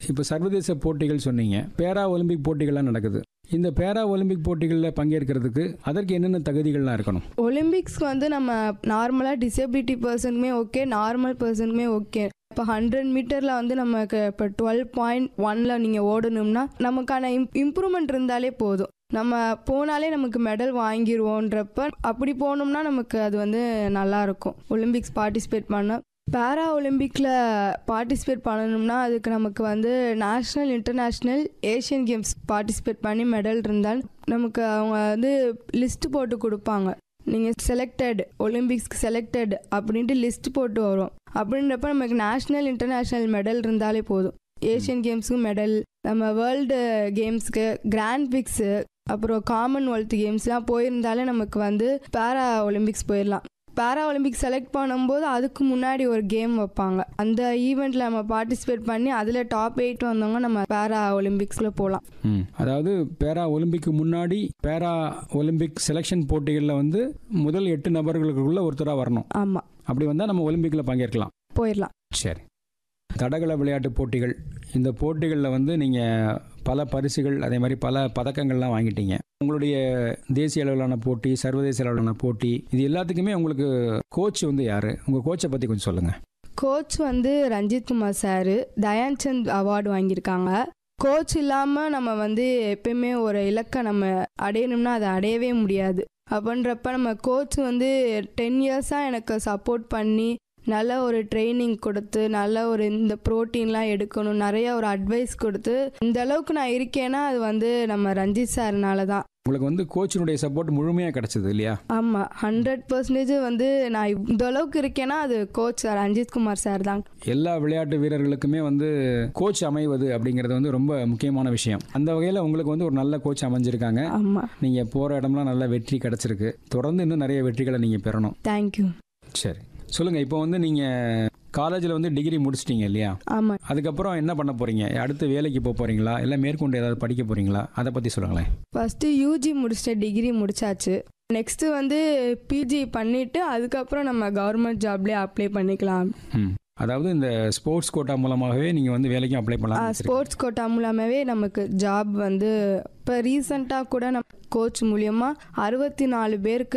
இப்போ சர்வதேச போட்டிகள் சொன்னீங்க பேரா ஒலிம்பிக் போட்டிகள்லாம் நடக்குது இந்த பேரா ஒலிம்பிக் போட்டிகளில் பங்கேற்கிறதுக்கு அதற்கு என்னென்ன தகுதிகள்லாம் இருக்கணும் ஒலிம்பிக்ஸ்க்கு வந்து நம்ம நார்மலாக டிசபிலிட்டி பர்சனுக்குமே ஓகே நார்மல் பர்சனுக்குமே ஓகே இப்போ ஹண்ட்ரட் மீட்டரில் வந்து நமக்கு இப்போ டுவெல் பாயிண்ட் ஒனில் நீங்கள் ஓடணும்னா நமக்கான இம் இம்ப்ரூவ்மெண்ட் இருந்தாலே போதும் நம்ம போனாலே நமக்கு மெடல் வாங்கிடுவோன்றப்ப அப்படி போனோம்னா நமக்கு அது வந்து நல்லா இருக்கும் ஒலிம்பிக்ஸ் பார்ட்டிசிபேட் பண்ண பேரா ஒலிம்பிக்கில் பார்ட்டிசிபேட் பண்ணணும்னா அதுக்கு நமக்கு வந்து national international Asian games participate பண்ணி மெடல் இருந்தால் நமக்கு அவங்க வந்து லிஸ்ட் போட்டு கொடுப்பாங்க நீங்கள் செலக்டட் ஒலிம்பிக்ஸ்க்கு செலக்டட் அப்படின்ட்டு லிஸ்ட் போட்டு வரும் அப்படின்றப்ப நமக்கு நேஷ்னல் இன்டர்நேஷ்னல் மெடல் இருந்தாலே போதும் ஏஷியன் கேம்ஸுக்கும் மெடல் நம்ம வேர்ல்டு கேம்ஸ்க்கு கிராண்ட் பிக்ஸு அப்புறம் காமன்வெல்த் கேம்ஸ்லாம் போயிருந்தாலே நமக்கு வந்து பேரா ஒலிம்பிக்ஸ் போயிடலாம் பேரா ஒலிம்பிக்ஸ் செலக்ட் பண்ணும்போது அதுக்கு முன்னாடி ஒரு கேம் வைப்பாங்க அந்த ஈவெண்ட்டில் நம்ம பார்ட்டிசிபேட் பண்ணி அதில் டாப் எயிட் வந்தவங்க நம்ம பேரா ஒலிம்பிக்ஸில் போகலாம் ம் அதாவது பேரா ஒலிம்பிக்கு முன்னாடி பேரா ஒலிம்பிக் செலெக்ஷன் போட்டிகளில் வந்து முதல் எட்டு நபர்களுக்குள்ள ஒருத்தராக வரணும் ஆமாம் அப்படி வந்தால் நம்ம ஒலிம்பிக்கில் பங்கேற்கலாம் போயிடலாம் சரி தடகள விளையாட்டு போட்டிகள் இந்த போட்டிகளில் வந்து நீங்கள் பல பரிசுகள் அதே மாதிரி பல பதக்கங்கள்லாம் வாங்கிட்டீங்க உங்களுடைய தேசிய அளவிலான போட்டி சர்வதேச அளவிலான போட்டி இது எல்லாத்துக்குமே உங்களுக்கு கோச் வந்து யார் உங்கள் கோச்சை பற்றி கொஞ்சம் சொல்லுங்கள் கோச் வந்து ரஞ்சித் குமார் சார் தயான் சந்த் அவார்டு வாங்கியிருக்காங்க கோச் இல்லாமல் நம்ம வந்து எப்பயுமே ஒரு இலக்கை நம்ம அடையணும்னா அதை அடையவே முடியாது அப்படின்றப்ப நம்ம கோச் வந்து டென் இயர்ஸாக எனக்கு சப்போர்ட் பண்ணி நல்ல ஒரு ட்ரைனிங் கொடுத்து நல்ல ஒரு இந்த ப்ரோட்டீன்லாம் எடுக்கணும் நிறைய ஒரு அட்வைஸ் கொடுத்து இந்த அளவுக்கு நான் இருக்கேன்னா அது வந்து நம்ம ரஞ்சித் சார்னால தான் உங்களுக்கு வந்து கோச்சினுடைய சப்போர்ட் முழுமையாக கிடைச்சது இல்லையா ஆமாம் ஹண்ட்ரட் பர்சன்டேஜ் வந்து நான் இந்த அளவுக்கு இருக்கேன்னா அது கோச் ரஞ்சித் குமார் சார் தான் எல்லா விளையாட்டு வீரர்களுக்குமே வந்து கோச் அமைவது அப்படிங்கிறது வந்து ரொம்ப முக்கியமான விஷயம் அந்த வகையில் உங்களுக்கு வந்து ஒரு நல்ல கோச் அமைஞ்சிருக்காங்க ஆமாம் நீங்கள் போகிற இடம்லாம் நல்ல வெற்றி கிடச்சிருக்கு தொடர்ந்து இன்னும் நிறைய வெற்றிகளை நீங்கள் பெறணும் தேங்க்யூ சரி சொல்லுங்கள் இப்போ வந்து நீங்கள் காலேஜில் வந்து டிகிரி முடிச்சிட்டீங்க இல்லையா ஆமாம் அதுக்கப்புறம் என்ன பண்ண போகிறீங்க அடுத்து வேலைக்கு போக போகிறீங்களா இல்லை மேற்கொண்டு ஏதாவது படிக்க போகிறீங்களா அதை பற்றி சொல்லுங்களேன் ஃபஸ்ட்டு யூஜி முடிச்சிட்ட டிகிரி முடிச்சாச்சு நெக்ஸ்ட்டு வந்து பிஜி பண்ணிவிட்டு அதுக்கப்புறம் நம்ம கவர்மெண்ட் ஜாப்லேயே அப்ளை பண்ணிக்கலாம் ம் அதாவது இந்த ஸ்போர்ட்ஸ் கோட்டா மூலமாகவே நீங்கள் வந்து வேலைக்கும் அப்ளை பண்ணலாம் ஸ்போர்ட்ஸ் கோட்டா மூலமாகவே நமக்கு ஜாப் வந்து இப்போ ரீசண்டாக கூட நம்ம கோச் மூலியமாக அறுபத்தி நாலு பேருக்கு